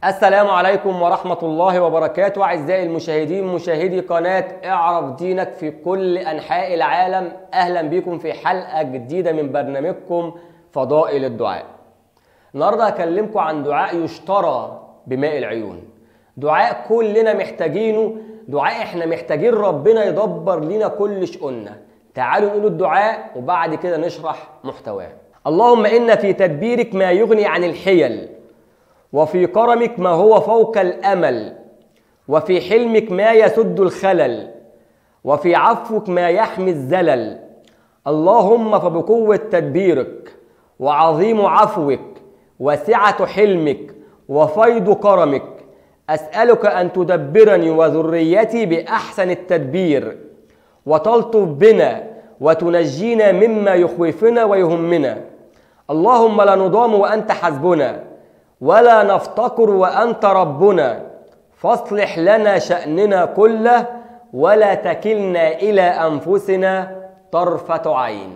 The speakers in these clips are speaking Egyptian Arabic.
السلام عليكم ورحمة الله وبركاته أعزائي المشاهدين مشاهدي قناة اعرف دينك في كل أنحاء العالم أهلا بكم في حلقة جديدة من برنامجكم فضائل الدعاء النهاردة هكلمكم عن دعاء يشترى بماء العيون دعاء كلنا محتاجينه دعاء احنا محتاجين ربنا يدبر لنا كل شؤوننا تعالوا نقول الدعاء وبعد كده نشرح محتواه اللهم إن في تدبيرك ما يغني عن الحيل وفي كرمك ما هو فوق الامل وفي حلمك ما يسد الخلل وفي عفوك ما يحمي الزلل اللهم فبقوه تدبيرك وعظيم عفوك وسعه حلمك وفيض كرمك اسالك ان تدبرني وذريتي باحسن التدبير وتلطف بنا وتنجينا مما يخوفنا ويهمنا اللهم لا نضام وانت حسبنا ولا نفتقر وانت ربنا فاصلح لنا شاننا كله ولا تكلنا الى انفسنا طرفه عين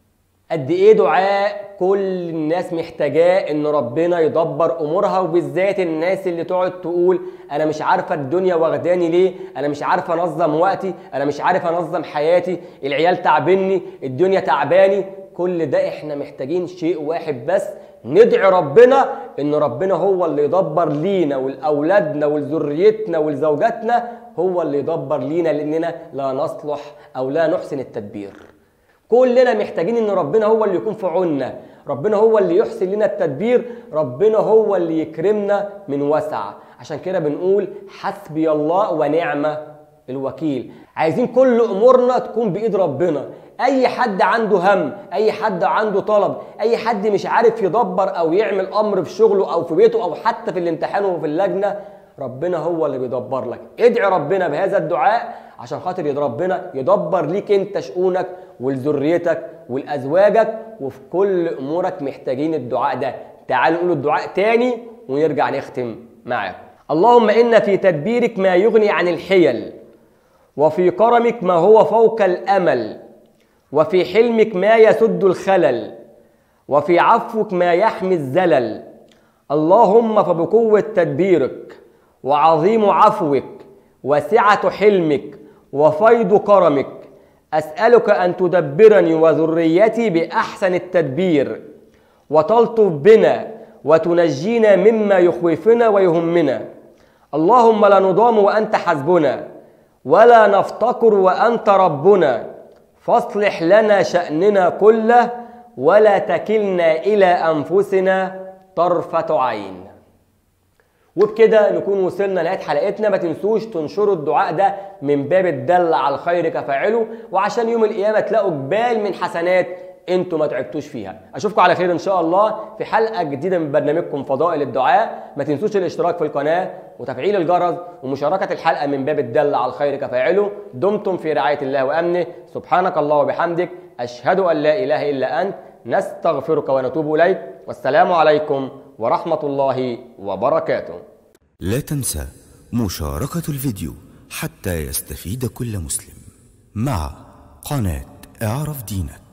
قد ايه دعاء كل الناس محتاجاه ان ربنا يدبر امورها وبالذات الناس اللي تقعد تقول انا مش عارفه الدنيا واخداني ليه انا مش عارفه انظم وقتي انا مش عارف انظم حياتي العيال تعبني الدنيا تعباني كل ده احنا محتاجين شيء واحد بس ندعي ربنا ان ربنا هو اللي يدبر لينا ولاولادنا ولذريتنا ولزوجاتنا هو اللي يدبر لينا لاننا لا نصلح او لا نحسن التدبير كلنا محتاجين ان ربنا هو اللي يكون في عوننا ربنا هو اللي يحسن لنا التدبير ربنا هو اللي يكرمنا من وسع عشان كده بنقول حسبي الله ونعم الوكيل عايزين كل امورنا تكون بايد ربنا اي حد عنده هم اي حد عنده طلب اي حد مش عارف يدبر او يعمل امر في شغله او في بيته او حتى في الامتحان وفي اللجنه ربنا هو اللي بيدبر لك ادعي ربنا بهذا الدعاء عشان خاطر ربنا يدبر ليك انت شؤونك ولذريتك ولازواجك وفي كل امورك محتاجين الدعاء ده تعالوا نقول الدعاء تاني ونرجع نختم معاكم اللهم ان في تدبيرك ما يغني عن الحيل وفي كرمك ما هو فوق الامل وفي حلمك ما يسد الخلل وفي عفوك ما يحمي الزلل اللهم فبقوه تدبيرك وعظيم عفوك وسعه حلمك وفيض كرمك اسالك ان تدبرني وذريتي باحسن التدبير وتلطف بنا وتنجينا مما يخوفنا ويهمنا اللهم لا نضام وانت حسبنا ولا نفتقر وانت ربنا فاصلح لنا شاننا كله ولا تكلنا الى انفسنا طرفه عين وبكده نكون وصلنا لنهايه حلقتنا ما تنسوش تنشروا الدعاء ده من باب الدل على الخير كفاعله وعشان يوم القيامه تلاقوا جبال من حسنات انتوا ما تعبتوش فيها اشوفكم على خير ان شاء الله في حلقه جديده من برنامجكم فضائل الدعاء ما تنسوش الاشتراك في القناه وتفعيل الجرس ومشاركه الحلقه من باب الدل على الخير كفاعله دمتم في رعايه الله وامنه سبحانك الله وبحمدك اشهد ان لا اله الا انت نستغفرك ونتوب اليك والسلام عليكم ورحمه الله وبركاته لا تنسى مشاركة الفيديو حتى يستفيد كل مسلم مع قناة اعرف دينك